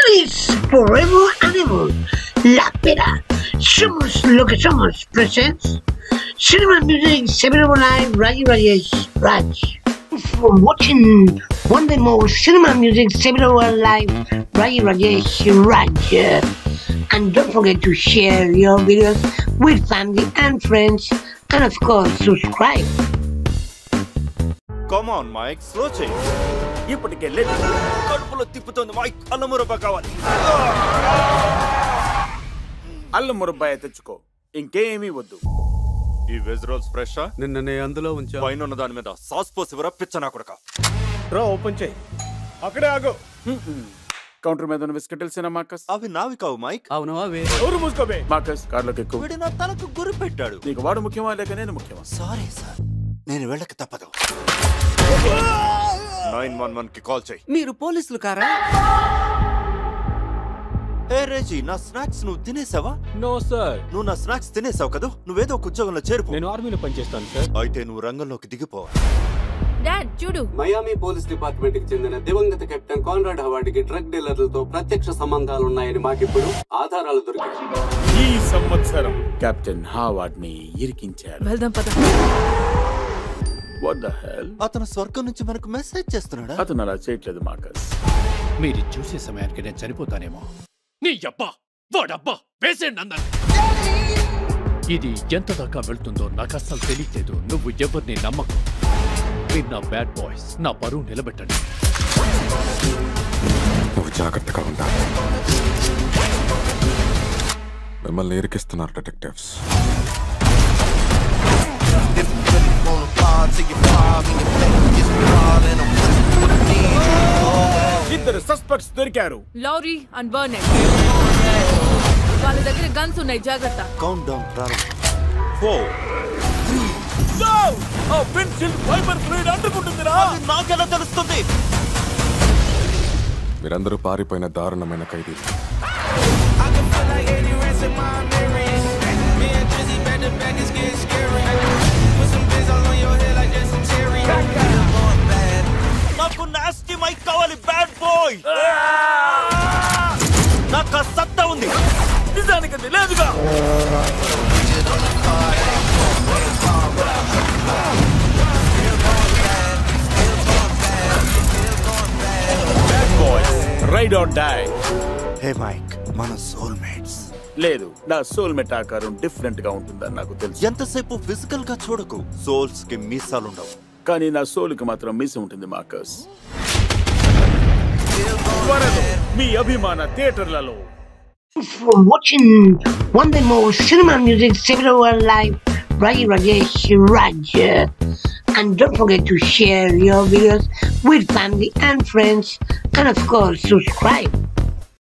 Feliz Forever Animal, La Pera, Somos lo que somos, presents Cinema Music, Seven Live, Raji Rajesh, Raj. For watching one day more Cinema Music, Seven Live, Raji Rajesh, Raj. And don't forget to share your videos with family and friends, and of course, subscribe. Come on Mike slow చేయి ఇప్పటికే లేదు కడుపులో తిప్పుతోంది mic అల్లమురబ్బ కావాలి అల్లం మురబ్బాయి తెచ్చుకో ఇంకేమీ వద్దు ఈ వెజ్ రోల్స్ ఫ్రెష్ నిన్ననే అందులో ఉంచా పైన ఉన్న దాని మీద సాస్ పోసివరా పిచ్చ నా కొడక డ్రా ఓపెన్ చేయి అక్కడే ఆగు కౌంటర్ మీద ఉన్న బిస్కెట్ తెలిసిన మాకస్ అవి నావి కావు మైక్ అవును అవే ఎవరు మూసుకోబే మాకస్ కార్లోకి ఎక్కువ వీడి నా తలకు గురి పెట్టాడు నీకు వాడు ముఖ్యమా లేక నేను ముఖ్యమా సారీ సార్ నేను వెళ్ళక తప్పదు నైన్ వన్ వన్ కి కాల్ చేయి మీరు పోలీసులు కారా ఏ రేజీ నా స్నాక్స్ నువ్వు తినేసావా నో సార్ నువ్వు నా స్నాక్స్ తినేసావు కదా నువ్వేదో ఒక ఉద్యోగంలో చేరుపు నేను ఆర్మీలో పనిచేస్తాను సార్ అయితే నువ్వు రంగంలోకి దిగిపోవాలి డాడ్ చూడు మయామి పోలీస్ డిపార్ట్మెంట్ కి చెందిన దివంగత కెప్టెన్ కాన్రాడ్ హవార్డ్కి డ్రగ్ డీలర్లతో ప్రత్యక్ష సంబంధాలున్నాయని మాకిప్పుడు ఆధారాలు దొరికాయి ఈ సంవత్సరం కెప్టెన్ హావార్డ్ ని ఇరికించారు వెళ్దాం పద వాట్ ద హెల్ అతను స్వర్గం నుంచి మనకు మెసేజ్ చేస్తున్నాడా అతను అలా చేయట్లేదు మాకస్ మీరు ఇది చూసే సమయానికి నేను చనిపోతానేమో నీ అబ్బా వాడబ్బా వేసేయండి అందరిని ఇది ఎంత దాకా వెళ్తుందో నాకు అస్సలు తెలియలేదు నువ్వు ఎవరిని నమ్మకు మీరు నా బ్యాడ్ బాయ్స్ నా పరువు నిలబెట్టండి నువ్వు జాగ్రత్తగా ఉండాలి మిమ్మల్ని ఇరికిస్తున్నారు డిటెక్టివ్స్ ఇద్దరు సస్పెక్ట్స్ దొరికారు లారీ అండ్ బర్నెట్ వాళ్ళ దగ్గర గన్స్ ఉన్నాయి జాగ్రత్త కౌంట్ డౌన్ ప్రారంభం ఫోర్ ఆ విండ్షీల్డ్ ఫైబర్ ఫ్లూయిడ్ అంటుకుంటుందిరా నాకెలా తెలుస్తుంది మీరందరూ పారిపోయిన దారుణమైన ఖైదీలు నాకు నాస్టీ మైక్ కావాలి బ్యాడ్ బాయ్ నాకు ఆ సత్తా ఉంది నిజానికి అది లేదుగా ride or die hey Mike మన సోల్ మేట్స్ లేదు నా సోల్ మెట్ ఆకారం డిఫరెంట్ గా ఉంటుందని నాకు తెలుసు ఎంతసేపు ఫిజికల్ గా చూడకు సోల్స్ కి మీసాలుండవు కానీ నా సోల్ కి మాత్రం మీసి ఉంటుంది మాకస్ త్వరలో మీ అభిమాన థియేటర్లలో For watching one day more Cinema Music, Seven Live, Raji Rajesh, Raj. And don't forget to share your videos with family and friends, and of course, subscribe.